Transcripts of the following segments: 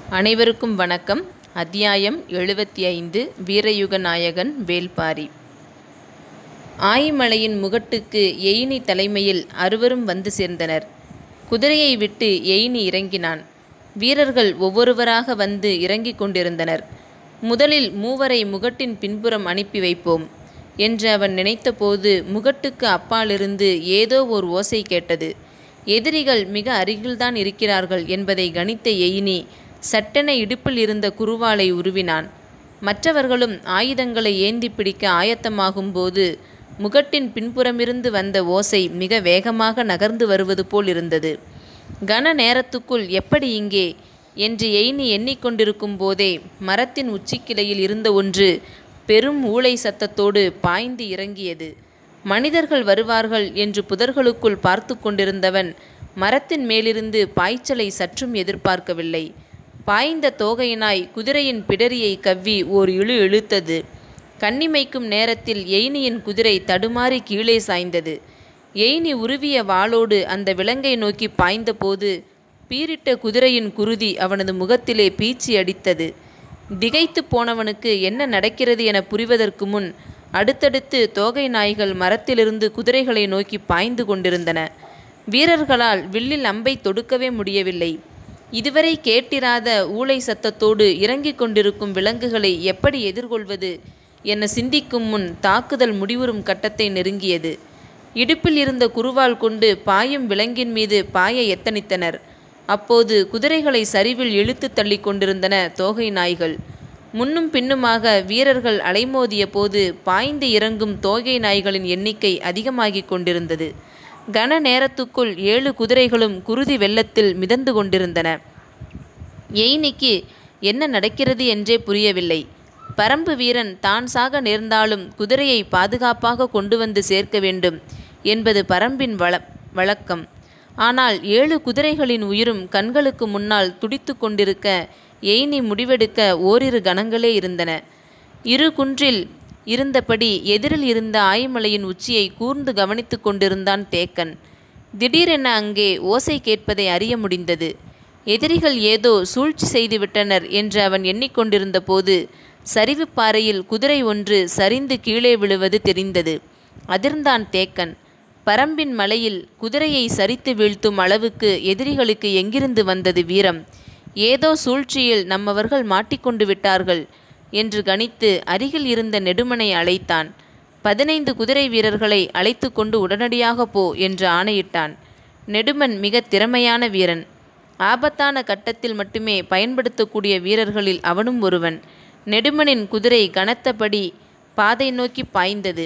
அனைவருக்கும் வணக்கம் அத்தியாயம் எழுபத்தி ஐந்து வீரயுக நாயகன் வேல்பாரி ஆயிமலையின் முகட்டுக்கு எயினி தலைமையில் அறுவரும் வந்து சேர்ந்தனர் குதிரையை விட்டு எயினி இறங்கினான் வீரர்கள் ஒவ்வொருவராக வந்து இறங்கிக் கொண்டிருந்தனர் முதலில் மூவரை முகட்டின் பின்புறம் அனுப்பி வைப்போம் என்று அவன் நினைத்தபோது முகட்டுக்கு அப்பாலிருந்து ஏதோ ஓர் ஓசை கேட்டது எதிரிகள் மிக அருகில்தான் இருக்கிறார்கள் என்பதை கணித்த எயினி சட்டென இடுப்பில் இருந்த குருவாலை உருவினான் மற்றவர்களும் ஆயுதங்களை ஏந்தி பிடிக்க ஆயத்தமாகும்போது முகட்டின் பின்புறமிருந்து வந்த ஓசை மிக வேகமாக நகர்ந்து வருவது போல் இருந்தது கன நேரத்துக்குள் எப்படி இங்கே என்று எய்னி எண்ணிக்கொண்டிருக்கும் போதே மரத்தின் உச்சிக்கிளையில் இருந்த ஒன்று பெரும் ஊளை சத்தத்தோடு பாய்ந்து இறங்கியது மனிதர்கள் வருவார்கள் என்று புதர்களுக்குள் பார்த்து கொண்டிருந்தவன் மரத்தின் மேலிருந்து பாய்ச்சலை சற்றும் எதிர்பார்க்கவில்லை பாய்ந்த தோகையினாய் குதிரையின் பிடரியை கவ்வி ஓர் இழு இழுத்தது கண்ணிமைக்கும் நேரத்தில் எய்னியின் குதிரை தடுமாறி கீழே சாய்ந்தது எய்னி உருவிய வாளோடு அந்த விலங்கை நோக்கி பாய்ந்தபோது பீரிட்ட குதிரையின் குருதி அவனது முகத்திலே பீச்சி அடித்தது திகைத்து போனவனுக்கு என்ன நடக்கிறது என புரிவதற்கு முன் அடுத்தடுத்து தோகை நாய்கள் மரத்திலிருந்து குதிரைகளை நோக்கி பாய்ந்து கொண்டிருந்தன வீரர்களால் வில்லில் அம்பை தொடுக்கவே முடியவில்லை இதுவரை கேட்டிராத ஊளை சத்தத்தோடு இறங்கிக் கொண்டிருக்கும் விலங்குகளை எப்படி எதிர்கொள்வது என சிந்திக்கும் முன் தாக்குதல் முடிவுறும் கட்டத்தை நெருங்கியது இடுப்பில் இருந்த குருவால் கொண்டு பாயும் விலங்கின் மீது பாய எத்தனித்தனர் அப்போது குதிரைகளை சரிவில் இழுத்து தள்ளி கொண்டிருந்தன தோகை நாய்கள் முன்னும் பின்னுமாக வீரர்கள் அலைமோதிய போது பாய்ந்து இறங்கும் தோகை நாய்களின் எண்ணிக்கை அதிகமாகிக் கொண்டிருந்தது கன நேரத்துக்குள் ஏழு குதிரைகளும் குருதி வெள்ளத்தில் மிதந்து கொண்டிருந்தன எய்னிக்கு என்ன நடக்கிறது என்றே புரியவில்லை பரம்பு வீரன் தான் சாக நேர்ந்தாலும் குதிரையை பாதுகாப்பாக கொண்டு வந்து சேர்க்க வேண்டும் என்பது பரம்பின் வள வழக்கம் ஆனால் ஏழு குதிரைகளின் உயிரும் கண்களுக்கு முன்னால் துடித்து கொண்டிருக்க எய்னி முடிவெடுக்க ஓரிரு கணங்களே இருந்தன இரு குன்றில் இருந்தபடி எதிரில் இருந்த ஆய்மலையின் உச்சியை கூர்ந்து கவனித்து கொண்டிருந்தான் தேக்கன் திடீரென அங்கே ஓசை கேட்பதை அறிய முடிந்தது எதிரிகள் ஏதோ சூழ்ச்சி செய்துவிட்டனர் என்று அவன் எண்ணிக்கொண்டிருந்த போது சரிவு பாறையில் குதிரை ஒன்று சரிந்து கீழே விழுவது தெரிந்தது அதிர்ந்தான் தேக்கன் பரம்பின் மலையில் குதிரையை சரித்து வீழ்த்தும் அளவுக்கு எதிரிகளுக்கு எங்கிருந்து வந்தது வீரம் ஏதோ சூழ்ச்சியில் நம்மவர்கள் மாட்டிக்கொண்டு விட்டார்கள் என்று கணித்து அருகில் இருந்த நெடுமனை அழைத்தான் பதினைந்து குதிரை வீரர்களை அழைத்து கொண்டு உடனடியாக போ என்று ஆணையிட்டான் நெடுமன் மிக திறமையான வீரன் ஆபத்தான கட்டத்தில் மட்டுமே பயன்படுத்தக்கூடிய வீரர்களில் அவனும் ஒருவன் நெடுமனின் குதிரை கனத்தபடி பாதை நோக்கி பாய்ந்தது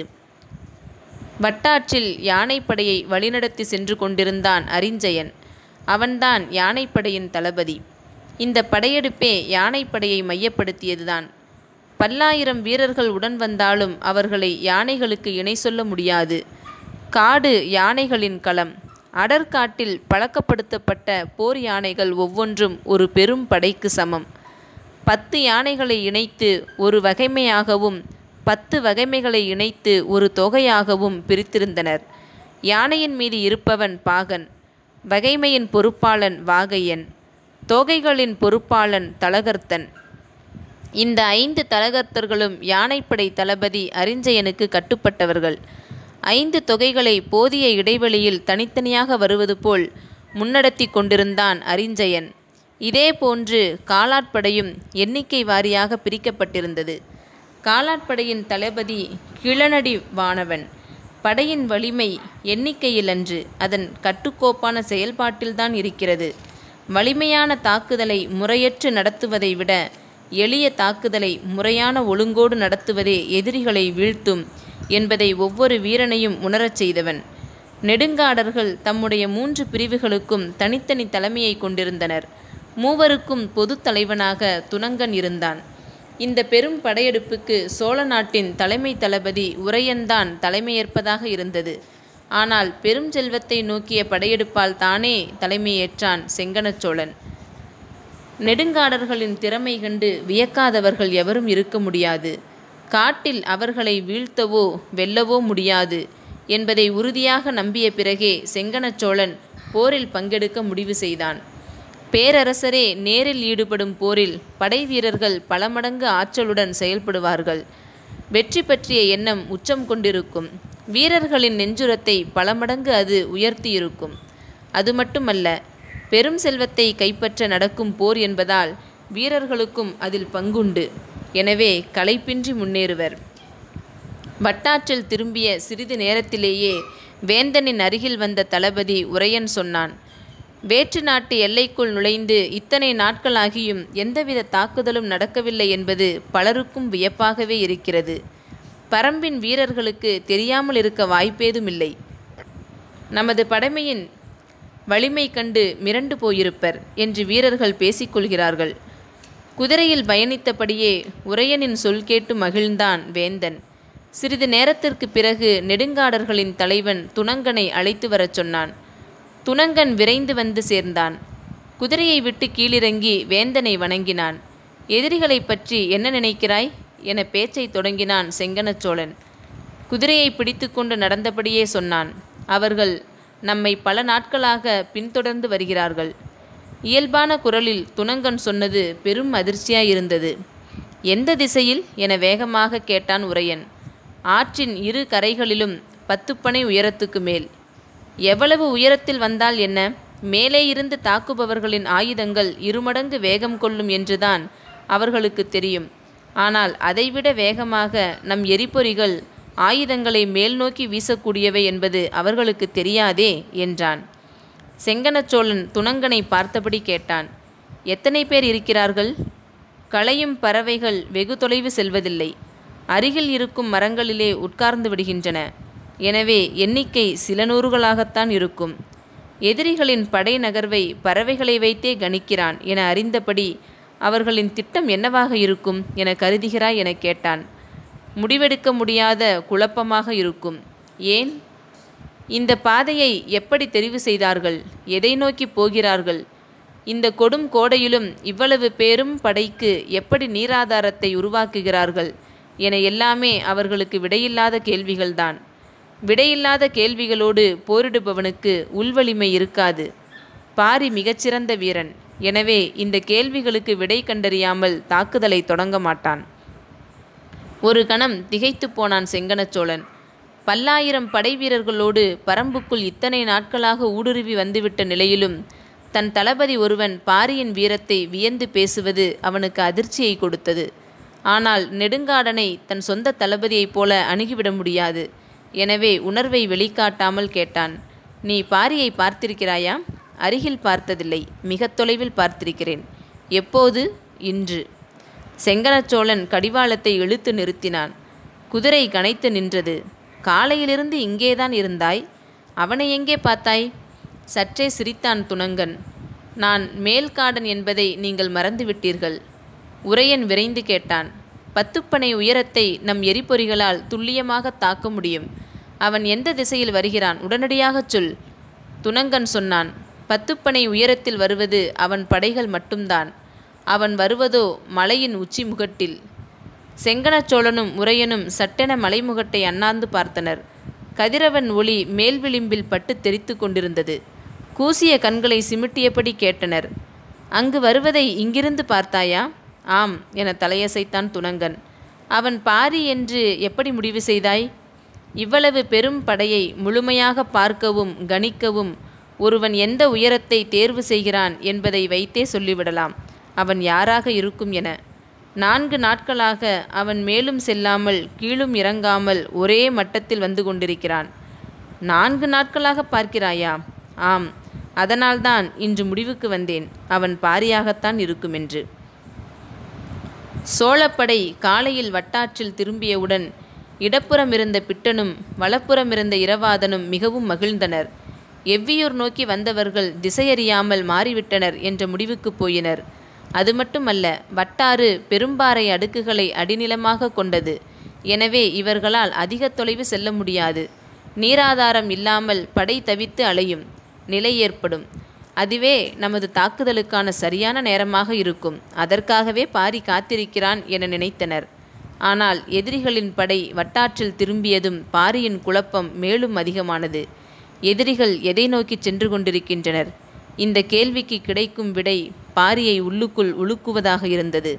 வட்டாற்றில் யானைப்படையை வழிநடத்தி சென்று கொண்டிருந்தான் அரிஞ்சயன் அவன்தான் யானைப்படையின் தளபதி இந்த படையெடுப்பே யானைப்படையை மையப்படுத்தியதுதான் பல்லாயிரம் வீரர்கள் உடன் வந்தாலும் அவர்களை யானைகளுக்கு இணை சொல்ல முடியாது காடு யானைகளின் களம் அடர்காட்டில் பழக்கப்படுத்தப்பட்ட போர் யானைகள் ஒவ்வொன்றும் ஒரு பெரும் படைக்கு சமம் பத்து யானைகளை இணைத்து ஒரு வகைமையாகவும் பத்து வகைமைகளை இணைத்து ஒரு தொகையாகவும் பிரித்திருந்தனர் யானையின் மீது இருப்பவன் பாகன் வகைமையின் பொறுப்பாளன் வாகையன் தொகைகளின் பொறுப்பாளன் தலகர்த்தன் இந்த ஐந்து தலகர்த்தர்களும் யானைப்படை தளபதி அரிஞ்சயனுக்கு கட்டுப்பட்டவர்கள் ஐந்து தொகைகளை போதிய இடைவெளியில் தனித்தனியாக வருவது போல் முன்னடத்தி கொண்டிருந்தான் அரிஞ்சயன் இதேபோன்று காலாட்படையும் எண்ணிக்கை வாரியாக பிரிக்கப்பட்டிருந்தது காலாட்படையின் தளபதி கிளநடி வானவன் படையின் வலிமை எண்ணிக்கையிலன்று அதன் கட்டுக்கோப்பான செயல்பாட்டில்தான் இருக்கிறது வலிமையான தாக்குதலை முறையற்று நடத்துவதை விட எளிய தாக்குதலை முறையான ஒழுங்கோடு நடத்துவதே எதிரிகளை வீழ்த்தும் என்பதை ஒவ்வொரு வீரனையும் உணரச் செய்தவன் நெடுங்காடர்கள் தம்முடைய மூன்று பிரிவுகளுக்கும் தனித்தனி தலைமையை கொண்டிருந்தனர் மூவருக்கும் பொது தலைவனாக துணங்கன் இருந்தான் இந்த பெரும் படையெடுப்புக்கு சோழ நாட்டின் தலைமை தளபதி உரையன்தான் தலைமையேற்பதாக இருந்தது ஆனால் பெரும் செல்வத்தை நோக்கிய படையெடுப்பால் தானே தலைமையேற்றான் செங்கனச் சோழன் நெடுங்காடர்களின் திறமை கண்டு வியக்காதவர்கள் எவரும் இருக்க முடியாது காட்டில் அவர்களை வீழ்த்தவோ வெல்லவோ முடியாது என்பதை உறுதியாக நம்பிய பிறகே செங்கனச் சோழன் போரில் பங்கெடுக்க முடிவு செய்தான் பேரரசரே நேரில் ஈடுபடும் போரில் படை வீரர்கள் பல மடங்கு ஆற்றலுடன் செயல்படுவார்கள் வெற்றி பற்றிய எண்ணம் உச்சம் கொண்டிருக்கும் வீரர்களின் நெஞ்சுரத்தை பல மடங்கு அது உயர்த்தியிருக்கும் அது மட்டுமல்ல பெரும் செல்வத்தை கைப்பற்ற நடக்கும் போர் என்பதால் வீரர்களுக்கும் அதில் பங்குண்டு எனவே களைப்பின்றி முன்னேறுவர் வட்டாற்றில் திரும்பிய சிறிது நேரத்திலேயே வேந்தனின் அருகில் வந்த தளபதி உரையன் சொன்னான் வேற்று நாட்டு எல்லைக்குள் நுழைந்து இத்தனை நாட்களாகியும் எந்தவித தாக்குதலும் நடக்கவில்லை என்பது பலருக்கும் வியப்பாகவே இருக்கிறது பரம்பின் வீரர்களுக்கு தெரியாமல் இருக்க வாய்ப்பேதுமில்லை நமது படைமையின் வலிமை கண்டு மிரண்டு போயிருப்பர் என்று வீரர்கள் பேசிக்கொள்கிறார்கள் குதிரையில் பயணித்தபடியே உரையனின் சொல் கேட்டு மகிழ்ந்தான் வேந்தன் சிறிது நேரத்திற்கு பிறகு நெடுங்காடர்களின் தலைவன் துணங்கனை அழைத்து வரச் சொன்னான் துணங்கன் விரைந்து வந்து சேர்ந்தான் குதிரையை விட்டு கீழிறங்கி வேந்தனை வணங்கினான் எதிரிகளை பற்றி என்ன நினைக்கிறாய் என பேச்சை தொடங்கினான் செங்கனச்சோழன் குதிரையை பிடித்துக்கொண்டு நடந்தபடியே சொன்னான் அவர்கள் நம்மை பல நாட்களாக பின்தொடர்ந்து வருகிறார்கள் இயல்பான குரலில் துணங்கன் சொன்னது பெரும் அதிர்ச்சியாயிருந்தது எந்த திசையில் என வேகமாக கேட்டான் உரையன் ஆற்றின் இரு கரைகளிலும் பத்துப்பனை உயரத்துக்கு மேல் எவ்வளவு உயரத்தில் வந்தால் என்ன மேலே இருந்து தாக்குபவர்களின் ஆயுதங்கள் இருமடங்கு வேகம் கொள்ளும் என்றுதான் அவர்களுக்கு தெரியும் ஆனால் அதைவிட வேகமாக நம் எரிபொறிகள் ஆயுதங்களை மேல் நோக்கி வீசக்கூடியவை என்பது அவர்களுக்கு தெரியாதே என்றான் செங்கனச்சோழன் துணங்கனை பார்த்தபடி கேட்டான் எத்தனை பேர் இருக்கிறார்கள் களையும் பறவைகள் வெகு தொலைவு செல்வதில்லை அருகில் இருக்கும் மரங்களிலே உட்கார்ந்து விடுகின்றன எனவே எண்ணிக்கை சில நூறுகளாகத்தான் இருக்கும் எதிரிகளின் படை நகர்வை பறவைகளை வைத்தே கணிக்கிறான் என அறிந்தபடி அவர்களின் திட்டம் என்னவாக இருக்கும் என கருதுகிறாய் என கேட்டான் முடிவெடுக்க முடியாத குழப்பமாக இருக்கும் ஏன் இந்த பாதையை எப்படி தெரிவு செய்தார்கள் எதை நோக்கி போகிறார்கள் இந்த கொடும் கோடையிலும் இவ்வளவு பேரும் படைக்கு எப்படி நீராதாரத்தை உருவாக்குகிறார்கள் என எல்லாமே அவர்களுக்கு விடையில்லாத கேள்விகள்தான் விடையில்லாத கேள்விகளோடு போரிடுபவனுக்கு உள்வலிமை இருக்காது பாரி மிகச்சிறந்த வீரன் எனவே இந்த கேள்விகளுக்கு விடை கண்டறியாமல் தாக்குதலை தொடங்க மாட்டான் ஒரு கணம் திகைத்து போனான் செங்கனச்சோழன் பல்லாயிரம் படை வீரர்களோடு பரம்புக்குள் இத்தனை நாட்களாக ஊடுருவி வந்துவிட்ட நிலையிலும் தன் தளபதி ஒருவன் பாரியின் வீரத்தை வியந்து பேசுவது அவனுக்கு அதிர்ச்சியை கொடுத்தது ஆனால் நெடுங்காடனை தன் சொந்த தளபதியைப் போல அணுகிவிட முடியாது எனவே உணர்வை வெளிக்காட்டாமல் கேட்டான் நீ பாரியை பார்த்திருக்கிறாயா அருகில் பார்த்ததில்லை மிக தொலைவில் பார்த்திருக்கிறேன் எப்போது இன்று செங்கனச்சோழன் கடிவாளத்தை இழுத்து நிறுத்தினான் குதிரை கனைத்து நின்றது காலையிலிருந்து இங்கேதான் இருந்தாய் அவனை எங்கே பார்த்தாய் சற்றே சிரித்தான் துணங்கன் நான் மேல்காடன் என்பதை நீங்கள் மறந்துவிட்டீர்கள் உரையன் விரைந்து கேட்டான் பத்துப்பனை உயரத்தை நம் எரிபொறிகளால் துல்லியமாக தாக்க முடியும் அவன் எந்த திசையில் வருகிறான் உடனடியாகச் சொல் துணங்கன் சொன்னான் பத்துப்பனை உயரத்தில் வருவது அவன் படைகள் மட்டும்தான் அவன் வருவதோ மலையின் உச்சி முகட்டில் செங்கனச்சோழனும் உரையனும் சட்டென மலைமுகட்டை அண்ணாந்து பார்த்தனர் கதிரவன் ஒளி மேல் விளிம்பில் பட்டு தெரித்து கொண்டிருந்தது கூசிய கண்களை சிமிட்டியபடி கேட்டனர் அங்கு வருவதை இங்கிருந்து பார்த்தாயா ஆம் என தலையசைத்தான் துணங்கன் அவன் பாரி என்று எப்படி முடிவு செய்தாய் இவ்வளவு பெரும் படையை முழுமையாக பார்க்கவும் கணிக்கவும் ஒருவன் எந்த உயரத்தை தேர்வு செய்கிறான் என்பதை வைத்தே சொல்லிவிடலாம் அவன் யாராக இருக்கும் என நான்கு நாட்களாக அவன் மேலும் செல்லாமல் கீழும் இறங்காமல் ஒரே மட்டத்தில் வந்து கொண்டிருக்கிறான் நான்கு நாட்களாக பார்க்கிறாயா ஆம் அதனால்தான் இன்று முடிவுக்கு வந்தேன் அவன் பாரியாகத்தான் இருக்குமென்று சோழப்படை காலையில் வட்டாற்றில் திரும்பியவுடன் இடப்புறம் இருந்த பிட்டனும் வலப்புறம் இருந்த இரவாதனும் மிகவும் மகிழ்ந்தனர் எவ்வியூர் நோக்கி வந்தவர்கள் திசையறியாமல் மாறிவிட்டனர் என்ற முடிவுக்கு போயினர் அது மட்டுமல்ல வட்டாறு பெரும்பாறை அடுக்குகளை அடிநிலமாக கொண்டது எனவே இவர்களால் அதிக தொலைவு செல்ல முடியாது நீராதாரம் இல்லாமல் படை தவித்து அலையும் நிலை ஏற்படும் அதுவே நமது தாக்குதலுக்கான சரியான நேரமாக இருக்கும் அதற்காகவே பாரி காத்திருக்கிறான் என நினைத்தனர் ஆனால் எதிரிகளின் படை வட்டாற்றில் திரும்பியதும் பாரியின் குழப்பம் மேலும் அதிகமானது எதிரிகள் எதை நோக்கி சென்று கொண்டிருக்கின்றனர் இந்த கேள்விக்கு கிடைக்கும் விடை பாரியை உள்ளுக்குள் உழுக்குவதாக இருந்தது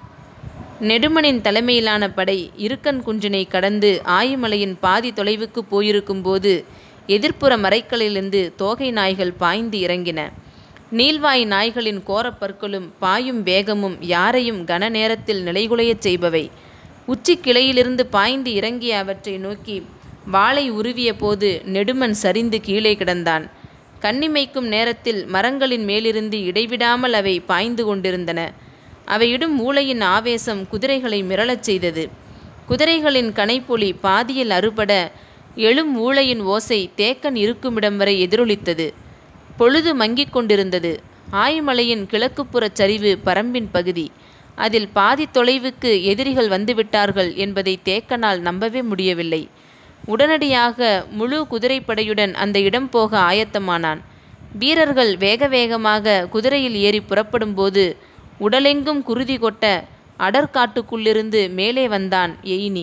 நெடுமனின் தலைமையிலான படை இருக்கன் குன்றினை கடந்து ஆயுமலையின் பாதி தொலைவுக்கு போயிருக்கும்போது எதிர்ப்புற மரைக்களிலிருந்து தோகை நாய்கள் பாய்ந்து இறங்கின நீள்வாய் நாய்களின் கோரப்பற்களும் பாயும் வேகமும் யாரையும் கன நேரத்தில் நிலைகுலையச் செய்பவை உச்சி கிளையிலிருந்து பாய்ந்து இறங்கிய அவற்றை நோக்கி வாளை உருவிய போது நெடுமன் சரிந்து கீழே கிடந்தான் கண்ணிமைக்கும் நேரத்தில் மரங்களின் மேலிருந்து இடைவிடாமல் அவை பாய்ந்து கொண்டிருந்தன அவையிடும் மூளையின் ஆவேசம் குதிரைகளை மிரளச் செய்தது குதிரைகளின் கனைப்பொலி பாதியில் அறுபட எழும் ஊளையின் ஓசை தேக்கன் இருக்குமிடம் வரை எதிரொலித்தது பொழுது மங்கிக் கொண்டிருந்தது ஆய்மலையின் கிழக்குப்புறச் சரிவு பரம்பின் பகுதி அதில் பாதி தொலைவுக்கு எதிரிகள் வந்துவிட்டார்கள் என்பதை தேக்கனால் நம்பவே முடியவில்லை உடனடியாக முழு குதிரைப்படையுடன் அந்த இடம் போக ஆயத்தமானான் வீரர்கள் வேக வேகமாக குதிரையில் ஏறி புறப்படும்போது உடலெங்கும் குருதி கொட்ட அடற்காட்டுக்குள்ளிருந்து மேலே வந்தான் எயினி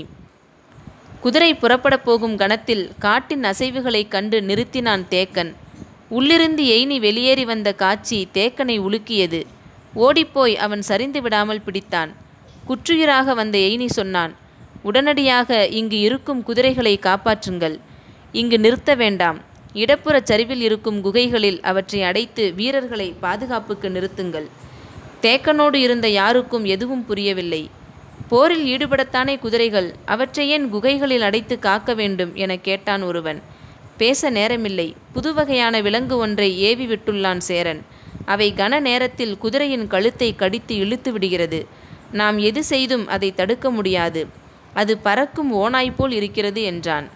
குதிரை புறப்படப் போகும் கணத்தில் காட்டின் அசைவுகளைக் கண்டு நிறுத்தினான் தேக்கன் உள்ளிருந்து எயினி வெளியேறி வந்த காட்சி தேக்கனை உலுக்கியது ஓடிப்போய் அவன் சரிந்து விடாமல் பிடித்தான் குற்றுயிராக வந்த எயினி சொன்னான் உடனடியாக இங்கு இருக்கும் குதிரைகளை காப்பாற்றுங்கள் இங்கு நிறுத்த வேண்டாம் இடப்புறச் சரிவில் இருக்கும் குகைகளில் அவற்றை அடைத்து வீரர்களை பாதுகாப்புக்கு நிறுத்துங்கள் தேக்கனோடு இருந்த யாருக்கும் எதுவும் புரியவில்லை போரில் ஈடுபடத்தானே குதிரைகள் அவற்றை ஏன் குகைகளில் அடைத்து காக்க வேண்டும் என கேட்டான் ஒருவன் பேச நேரமில்லை புது வகையான விலங்கு ஒன்றை ஏவி விட்டுள்ளான் சேரன் அவை கன நேரத்தில் குதிரையின் கழுத்தை கடித்து இழுத்து விடுகிறது நாம் எது செய்தும் அதை தடுக்க முடியாது அது பறக்கும் ஓநாய் போல் இருக்கிறது என்றான்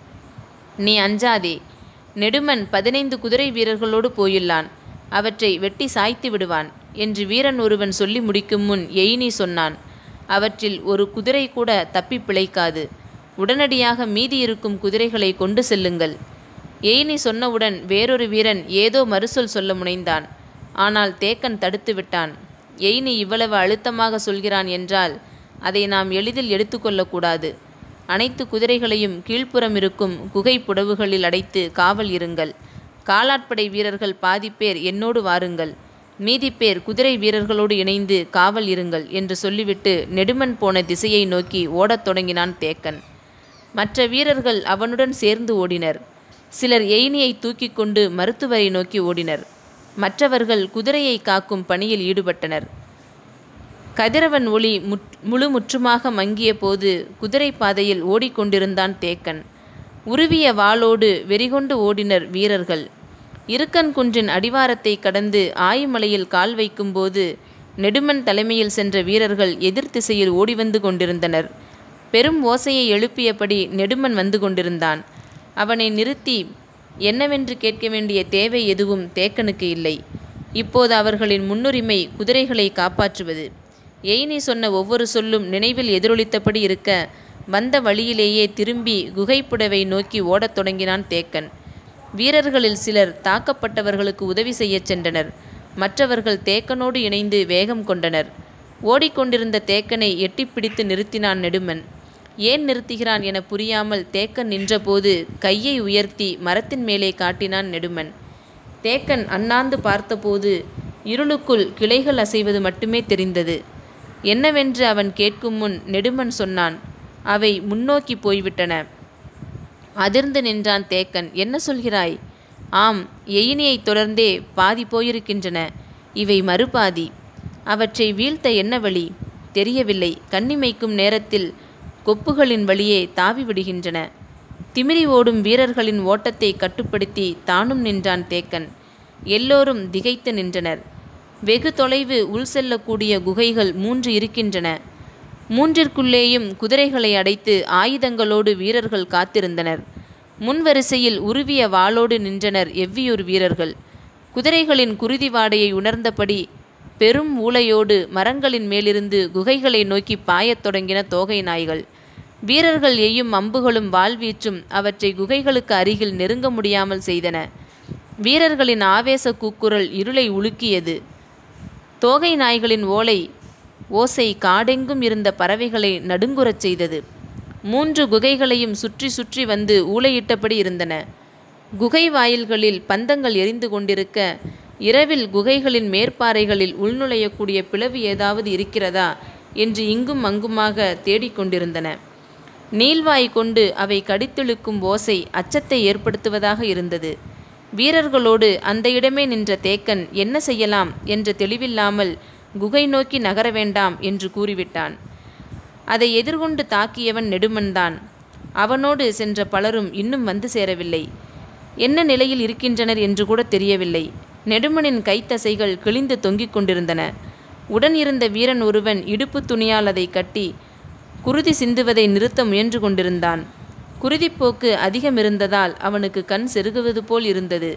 நீ அஞ்சாதே நெடுமன் பதினைந்து குதிரை வீரர்களோடு போயுள்ளான் அவற்றை வெட்டி சாய்த்து விடுவான் என்று வீரன் ஒருவன் சொல்லி முடிக்கும் முன் எயினி சொன்னான் அவற்றில் ஒரு குதிரை கூட தப்பி பிழைக்காது உடனடியாக மீதி இருக்கும் குதிரைகளை கொண்டு செல்லுங்கள் எயினி சொன்னவுடன் வேறொரு வீரன் ஏதோ மறுசொல் சொல்ல முனைந்தான் ஆனால் தேக்கன் தடுத்து விட்டான் எயினி இவ்வளவு அழுத்தமாக சொல்கிறான் என்றால் அதை நாம் எளிதில் எடுத்துக்கொள்ளக்கூடாது அனைத்து குதிரைகளையும் கீழ்ப்புறம் இருக்கும் குகை புடவுகளில் அடைத்து காவல் இருங்கள் காலாட்படை வீரர்கள் பாதி பேர் என்னோடு வாருங்கள் மீதி பேர் குதிரை வீரர்களோடு இணைந்து காவல் இருங்கள் என்று சொல்லிவிட்டு நெடுமன் போன திசையை நோக்கி ஓடத் தொடங்கினான் தேக்கன் மற்ற வீரர்கள் அவனுடன் சேர்ந்து ஓடினர் சிலர் எயினியை தூக்கி கொண்டு மருத்துவரை நோக்கி ஓடினர் மற்றவர்கள் குதிரையை காக்கும் பணியில் ஈடுபட்டனர் கதிரவன் ஒளி முற் முழு முற்றுமாக மங்கிய போது குதிரை பாதையில் ஓடிக்கொண்டிருந்தான் தேக்கன் உருவிய வாளோடு வெறிகொண்டு ஓடினர் வீரர்கள் இருக்கன் குன்றின் அடிவாரத்தை கடந்து ஆயுமலையில் கால் வைக்கும்போது நெடுமன் தலைமையில் சென்ற வீரர்கள் எதிர் திசையில் ஓடிவந்து கொண்டிருந்தனர் பெரும் ஓசையை எழுப்பியபடி நெடுமன் வந்து கொண்டிருந்தான் அவனை நிறுத்தி என்னவென்று கேட்க வேண்டிய தேவை எதுவும் தேக்கனுக்கு இல்லை இப்போது அவர்களின் முன்னுரிமை குதிரைகளை காப்பாற்றுவது எயினி சொன்ன ஒவ்வொரு சொல்லும் நினைவில் எதிரொலித்தபடி இருக்க வந்த வழியிலேயே திரும்பி குகைப்புடவை நோக்கி ஓடத் தொடங்கினான் தேக்கன் வீரர்களில் சிலர் தாக்கப்பட்டவர்களுக்கு உதவி செய்யச் சென்றனர் மற்றவர்கள் தேக்கனோடு இணைந்து வேகம் கொண்டனர் ஓடிக்கொண்டிருந்த தேக்கனை எட்டிப்பிடித்து நிறுத்தினான் நெடுமன் ஏன் நிறுத்துகிறான் என புரியாமல் தேக்கன் நின்றபோது கையை உயர்த்தி மரத்தின் மேலே காட்டினான் நெடுமன் தேக்கன் அண்ணாந்து பார்த்தபோது இருளுக்குள் கிளைகள் அசைவது மட்டுமே தெரிந்தது என்னவென்று அவன் கேட்கும் முன் நெடுமன் சொன்னான் அவை முன்னோக்கி போய்விட்டன அதிர்ந்து நின்றான் தேக்கன் என்ன சொல்கிறாய் ஆம் எயினியைத் தொடர்ந்தே பாதி போயிருக்கின்றன இவை மறுபாதி அவற்றை வீழ்த்த என்ன வழி தெரியவில்லை கண்ணிமைக்கும் நேரத்தில் கொப்புகளின் வழியே தாவி விடுகின்றன திமிரி ஓடும் வீரர்களின் ஓட்டத்தை கட்டுப்படுத்தி தானும் நின்றான் தேக்கன் எல்லோரும் திகைத்து நின்றனர் வெகு தொலைவு உள் செல்லக்கூடிய குகைகள் மூன்று இருக்கின்றன மூன்றிற்குள்ளேயும் குதிரைகளை அடைத்து ஆயுதங்களோடு வீரர்கள் காத்திருந்தனர் முன்வரிசையில் உருவிய வாளோடு நின்றனர் எவ்வியூர் வீரர்கள் குதிரைகளின் குருதி வாடையை உணர்ந்தபடி பெரும் ஊளையோடு மரங்களின் மேலிருந்து குகைகளை நோக்கி பாயத் தொடங்கின தோகை நாய்கள் வீரர்கள் எய்யும் அம்புகளும் வாழ்வீச்சும் அவற்றை குகைகளுக்கு அருகில் நெருங்க முடியாமல் செய்தன வீரர்களின் ஆவேச கூக்குரல் இருளை உலுக்கியது தோகை நாய்களின் ஓலை ஓசை காடெங்கும் இருந்த பறவைகளை நடுங்குறச் செய்தது மூன்று குகைகளையும் சுற்றி சுற்றி வந்து ஊளையிட்டபடி இருந்தன குகை வாயில்களில் பந்தங்கள் எரிந்து கொண்டிருக்க இரவில் குகைகளின் மேற்பாறைகளில் உள்நுழையக்கூடிய பிளவு ஏதாவது இருக்கிறதா என்று இங்கும் அங்குமாக தேடிக்கொண்டிருந்தன நீள்வாய் கொண்டு அவை கடித்திழுக்கும் ஓசை அச்சத்தை ஏற்படுத்துவதாக இருந்தது வீரர்களோடு அந்த இடமே நின்ற தேக்கன் என்ன செய்யலாம் என்ற தெளிவில்லாமல் குகை நோக்கி நகர வேண்டாம் என்று கூறிவிட்டான் அதை எதிர்கொண்டு தாக்கியவன் நெடுமன்தான் அவனோடு சென்ற பலரும் இன்னும் வந்து சேரவில்லை என்ன நிலையில் இருக்கின்றனர் என்று கூட தெரியவில்லை நெடுமனின் கைத்தசைகள் கிழிந்து தொங்கிக் கொண்டிருந்தன உடன் இருந்த வீரன் ஒருவன் இடுப்பு துணியால் அதை கட்டி குருதி சிந்துவதை நிறுத்த முயன்று கொண்டிருந்தான் குருதிப்போக்கு அதிகம் இருந்ததால் அவனுக்கு கண் செருகுவது போல் இருந்தது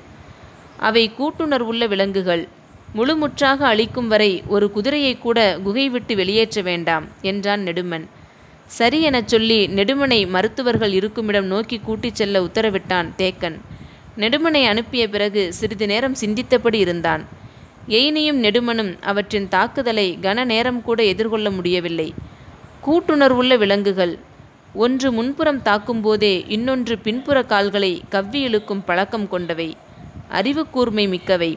அவை கூட்டுணர்வுள்ள விலங்குகள் முழுமுற்றாக அழிக்கும் வரை ஒரு குதிரையை கூட குகை விட்டு வெளியேற்ற வேண்டாம் என்றான் நெடுமன் சரி எனச் சொல்லி நெடுமனை மருத்துவர்கள் இருக்குமிடம் நோக்கி கூட்டிச் செல்ல உத்தரவிட்டான் தேக்கன் நெடுமனை அனுப்பிய பிறகு சிறிது நேரம் சிந்தித்தபடி இருந்தான் எயினியும் நெடுமனும் அவற்றின் தாக்குதலை கன நேரம் கூட எதிர்கொள்ள முடியவில்லை கூட்டுணர்வுள்ள விலங்குகள் ஒன்று முன்புறம் தாக்கும்போதே இன்னொன்று பின்புற கால்களை கவ்வி இழுக்கும் பழக்கம் கொண்டவை அறிவு கூர்மை மிக்கவை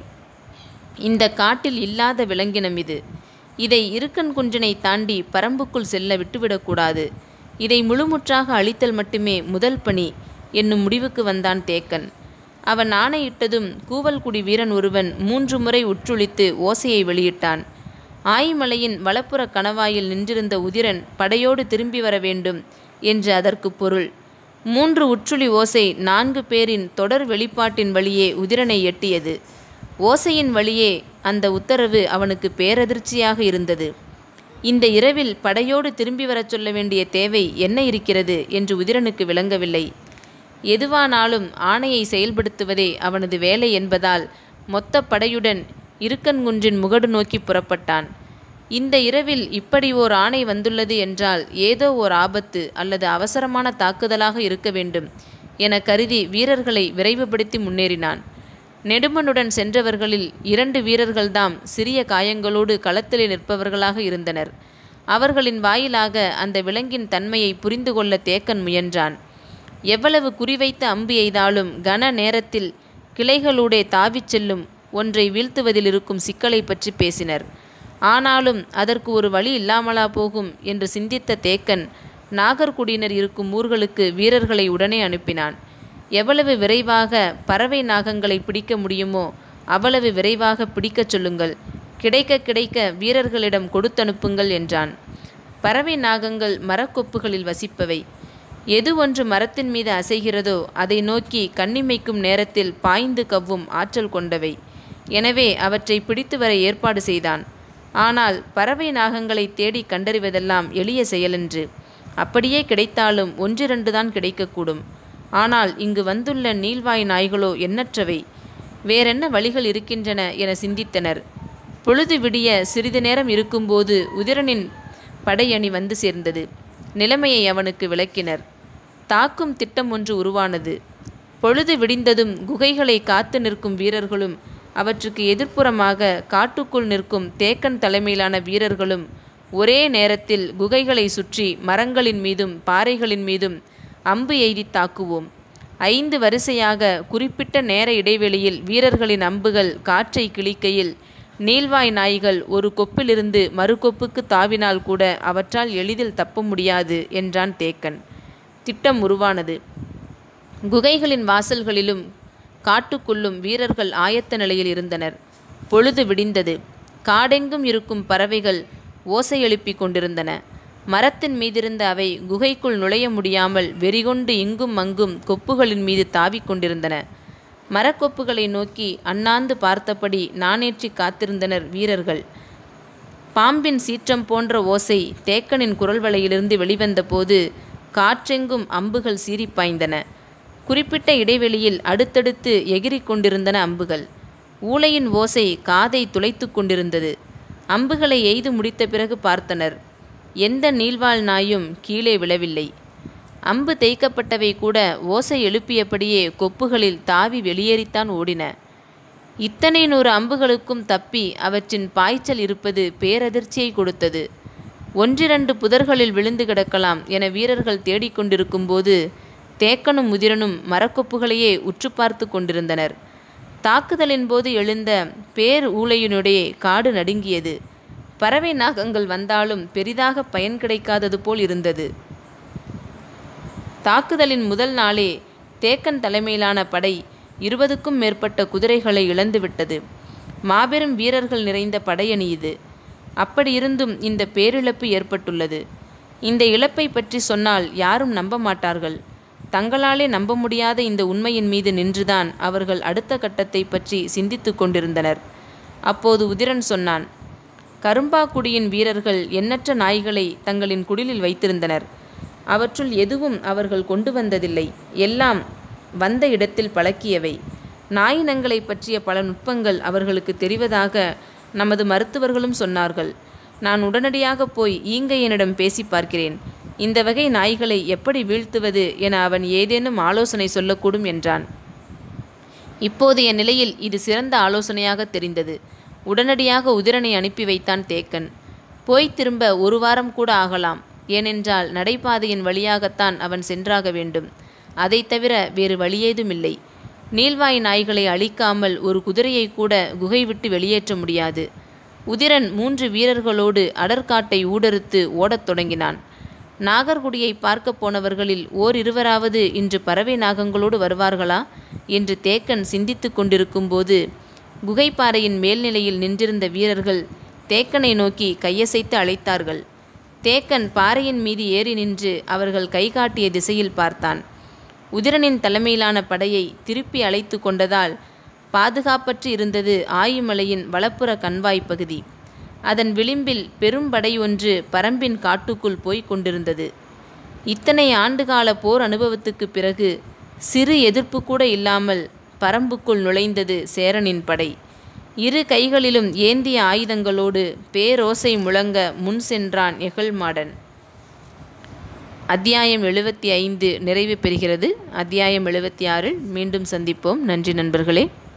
இந்த காட்டில் இல்லாத விலங்கினம் இது இதை இருக்கன் குன்றினை தாண்டி பரம்புக்குள் செல்ல விட்டுவிடக்கூடாது இதை முழுமுற்றாக அழித்தல் மட்டுமே முதல் பணி என்னும் முடிவுக்கு வந்தான் தேக்கன் அவன் ஆணையிட்டதும் கூவல்குடி வீரன் ஒருவன் மூன்று முறை உற்றுளித்து ஓசையை வெளியிட்டான் ஆய்மலையின் வலப்புற கணவாயில் நின்றிருந்த உதிரன் படையோடு திரும்பி வர வேண்டும் என்று அதற்கு பொருள் மூன்று உற்றுளி ஓசை நான்கு பேரின் தொடர் வெளிப்பாட்டின் வழியே உதிரனை எட்டியது ஓசையின் வழியே அந்த உத்தரவு அவனுக்கு பேரதிர்ச்சியாக இருந்தது இந்த இரவில் படையோடு திரும்பி வரச் சொல்ல வேண்டிய தேவை என்ன இருக்கிறது என்று உதிரனுக்கு விளங்கவில்லை எதுவானாலும் ஆணையை செயல்படுத்துவதே அவனது வேலை என்பதால் மொத்த படையுடன் இருக்கன்குன்றின் முகடு நோக்கி புறப்பட்டான் இந்த இரவில் இப்படி ஓர் ஆணை வந்துள்ளது என்றால் ஏதோ ஓர் ஆபத்து அல்லது அவசரமான தாக்குதலாக இருக்க வேண்டும் என கருதி வீரர்களை விரைவுபடுத்தி முன்னேறினான் நெடுமனுடன் சென்றவர்களில் இரண்டு வீரர்கள்தாம் சிறிய காயங்களோடு களத்திலே நிற்பவர்களாக இருந்தனர் அவர்களின் வாயிலாக அந்த விலங்கின் தன்மையை புரிந்து கொள்ள தேக்கன் முயன்றான் எவ்வளவு குறிவைத்த அம்பு எய்தாலும் கன நேரத்தில் கிளைகளூடே தாவிச் செல்லும் ஒன்றை வீழ்த்துவதில் இருக்கும் சிக்கலை பற்றி பேசினர் ஆனாலும் அதற்கு ஒரு வழி இல்லாமலா போகும் என்று சிந்தித்த தேக்கன் நாகர்குடியினர் இருக்கும் ஊர்களுக்கு வீரர்களை உடனே அனுப்பினான் எவ்வளவு விரைவாக பறவை நாகங்களை பிடிக்க முடியுமோ அவ்வளவு விரைவாக பிடிக்கச் சொல்லுங்கள் கிடைக்க கிடைக்க வீரர்களிடம் கொடுத்தனுப்புங்கள் என்றான் பறவை நாகங்கள் மரக்கொப்புகளில் வசிப்பவை எது ஒன்று மரத்தின் மீது அசைகிறதோ அதை நோக்கி கண்ணிமைக்கும் நேரத்தில் பாய்ந்து கவ்வும் ஆற்றல் கொண்டவை எனவே அவற்றை பிடித்து வர ஏற்பாடு செய்தான் ஆனால் பறவை நாகங்களை தேடி கண்டறிவதெல்லாம் எளிய செயலன்று அப்படியே கிடைத்தாலும் ஒன்றிரண்டு தான் கிடைக்கக்கூடும் ஆனால் இங்கு வந்துள்ள நீள்வாய் நாய்களோ எண்ணற்றவை வேறென்ன வழிகள் இருக்கின்றன என சிந்தித்தனர் பொழுது விடிய சிறிது நேரம் இருக்கும்போது உதிரனின் படையணி வந்து சேர்ந்தது நிலைமையை அவனுக்கு விளக்கினர் தாக்கும் திட்டம் ஒன்று உருவானது பொழுது விடிந்ததும் குகைகளை காத்து நிற்கும் வீரர்களும் அவற்றுக்கு எதிர்ப்புறமாக காட்டுக்குள் நிற்கும் தேக்கன் தலைமையிலான வீரர்களும் ஒரே நேரத்தில் குகைகளை சுற்றி மரங்களின் மீதும் பாறைகளின் மீதும் அம்பு எய்தி தாக்குவோம் ஐந்து வரிசையாக குறிப்பிட்ட நேர இடைவெளியில் வீரர்களின் அம்புகள் காற்றை கிழிக்கையில் நீள்வாய் நாய்கள் ஒரு கொப்பிலிருந்து மறு கொப்புக்கு தாவினால் கூட அவற்றால் எளிதில் தப்ப முடியாது என்றான் தேக்கன் திட்டம் உருவானது குகைகளின் வாசல்களிலும் காட்டுக்குள்ளும் வீரர்கள் ஆயத்த நிலையில் இருந்தனர் பொழுது விடிந்தது காடெங்கும் இருக்கும் பறவைகள் ஓசை எழுப்பிக் கொண்டிருந்தன மரத்தின் மீதிருந்த அவை குகைக்குள் நுழைய முடியாமல் வெறிகொண்டு இங்கும் அங்கும் கொப்புகளின் மீது தாவிக் கொண்டிருந்தன மரக்கொப்புகளை நோக்கி அண்ணாந்து பார்த்தபடி நானேற்றி காத்திருந்தனர் வீரர்கள் பாம்பின் சீற்றம் போன்ற ஓசை தேக்கனின் குரல் வலையிலிருந்து வெளிவந்த போது காற்றெங்கும் அம்புகள் சீறிப் பாய்ந்தன குறிப்பிட்ட இடைவெளியில் அடுத்தடுத்து எகிறிக் கொண்டிருந்தன அம்புகள் ஊளையின் ஓசை காதை துளைத்து கொண்டிருந்தது அம்புகளை எய்து முடித்த பிறகு பார்த்தனர் எந்த நீள்வாள் நாயும் கீழே விழவில்லை அம்பு தேய்க்கப்பட்டவை கூட ஓசை எழுப்பியபடியே கொப்புகளில் தாவி வெளியேறித்தான் ஓடின இத்தனை நூறு அம்புகளுக்கும் தப்பி அவற்றின் பாய்ச்சல் இருப்பது பேரதிர்ச்சியை கொடுத்தது ஒன்றிரண்டு புதர்களில் விழுந்து கிடக்கலாம் என வீரர்கள் தேடிக்கொண்டிருக்கும் போது தேக்கனும் முதிரனும் மரக்கொப்புகளையே உற்று பார்த்து கொண்டிருந்தனர் தாக்குதலின் போது எழுந்த பேர் ஊளையினுடைய காடு நடுங்கியது பறவை நாகங்கள் வந்தாலும் பெரிதாக பயன் கிடைக்காதது போல் இருந்தது தாக்குதலின் முதல் நாளே தேக்கன் தலைமையிலான படை இருபதுக்கும் மேற்பட்ட குதிரைகளை இழந்துவிட்டது மாபெரும் வீரர்கள் நிறைந்த படையணி இது அப்படியிருந்தும் இந்த பேரிழப்பு ஏற்பட்டுள்ளது இந்த இழப்பை பற்றி சொன்னால் யாரும் நம்ப மாட்டார்கள் தங்களாலே நம்ப முடியாத இந்த உண்மையின் மீது நின்றுதான் அவர்கள் அடுத்த கட்டத்தை பற்றி சிந்தித்து கொண்டிருந்தனர் அப்போது உதிரன் சொன்னான் கரும்பாக்குடியின் வீரர்கள் எண்ணற்ற நாய்களை தங்களின் குடிலில் வைத்திருந்தனர் அவற்றுள் எதுவும் அவர்கள் கொண்டு வந்ததில்லை எல்லாம் வந்த இடத்தில் பழக்கியவை நாயினங்களை பற்றிய பல நுட்பங்கள் அவர்களுக்கு தெரிவதாக நமது மருத்துவர்களும் சொன்னார்கள் நான் உடனடியாக போய் ஈங்கையனிடம் பேசி பார்க்கிறேன் இந்த வகை நாய்களை எப்படி வீழ்த்துவது என அவன் ஏதேனும் ஆலோசனை சொல்லக்கூடும் என்றான் இப்போதைய நிலையில் இது சிறந்த ஆலோசனையாக தெரிந்தது உடனடியாக உதிரனை அனுப்பி வைத்தான் தேக்கன் போய் திரும்ப ஒரு வாரம் கூட ஆகலாம் ஏனென்றால் நடைபாதையின் வழியாகத்தான் அவன் சென்றாக வேண்டும் அதைத் தவிர வேறு வழியேதுமில்லை நீள்வாய் நாய்களை அழிக்காமல் ஒரு குதிரையை கூட குகை விட்டு வெளியேற்ற முடியாது உதிரன் மூன்று வீரர்களோடு அடற்காட்டை ஊடறுத்து ஓடத் தொடங்கினான் நாகர்குடியை பார்க்க போனவர்களில் ஓரிருவராவது இன்று பறவை நாகங்களோடு வருவார்களா என்று தேக்கன் சிந்தித்து கொண்டிருக்கும்போது குகைப்பாறையின் மேல்நிலையில் நின்றிருந்த வீரர்கள் தேக்கனை நோக்கி கையசைத்து அழைத்தார்கள் தேக்கன் பாறையின் மீது ஏறி நின்று அவர்கள் கை காட்டிய திசையில் பார்த்தான் உதிரனின் தலைமையிலான படையை திருப்பி அழைத்து கொண்டதால் பாதுகாப்பற்று இருந்தது ஆயிமலையின் வலப்புற கண்வாய் பகுதி அதன் விளிம்பில் பெரும் படை ஒன்று பரம்பின் காட்டுக்குள் போய்க் கொண்டிருந்தது இத்தனை ஆண்டுகால போர் அனுபவத்துக்கு பிறகு சிறு எதிர்ப்பு கூட இல்லாமல் பரம்புக்குள் நுழைந்தது சேரனின் படை இரு கைகளிலும் ஏந்திய ஆயுதங்களோடு பேரோசை முழங்க முன் சென்றான் எகழ்மாடன் அத்தியாயம் எழுபத்தி ஐந்து நிறைவு பெறுகிறது அத்தியாயம் எழுபத்தி ஆறில் மீண்டும் சந்திப்போம் நன்றி நண்பர்களே